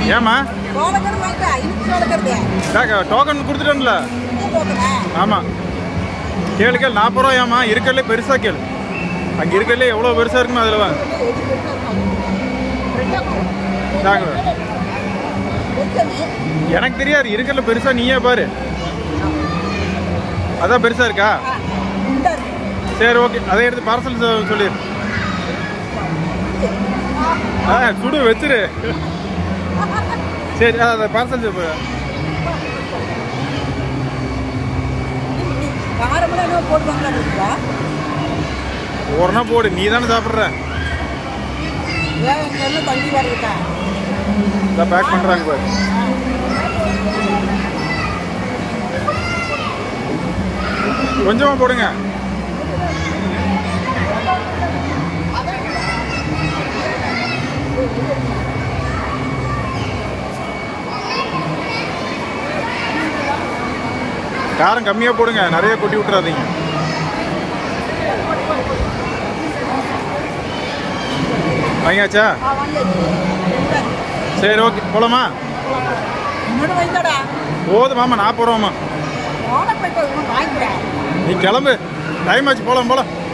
ஏம்மா சோளக்கரு வாங்கிட்டா இனிப்பு சோளக்கருது டோக்கன் கொடுத்துட்டோம்ல இது போக்கணா ஆமாம் கேளு கேளு நாற்பது ரூபாயாம்மா இருக்கறதுலே பெருசாக கேளு அங்கே இருக்கறதுலே எவ்வளோ பெருசாக இருக்குமோ அதில் வாங்க தாங்க எனக்கு தெரியாது இருக்கறதுல பெருசாக நீயே பாரு அதான் பெருசாக இருக்கா சரி ஓகே அதை எடுத்து பார்சல் சொல்லிடு ஆ சுடு வச்சிரு சரி ஆ, அதை பார்சல் காரமெல்லாம் என்ன போடுவாங்களா ஒரு நாள் போடு நீ தானே சாப்பிட்ற ஏன் இங்க எல்லாம் தங்கி வருதுக்கா இதை பேக் பண்ணுறாங்க பாரு கொஞ்சமாக போடுங்க காரம் கம்மியாக போடுங்க நிறைய கொட்டி விட்டுறாதீங்க வாங்கியாச்சா ஆ வாங்கியாச்சு சரி ஓகே போலாமா இன்னொன்று வைத்தாடா போதும் மாமா நாற்பது ரூபாம்மா ஓன போயிட்டு வாங்கிக்கிறேன் நீ கிளம்பு டைம் ஆச்சு போலாம் போலாம்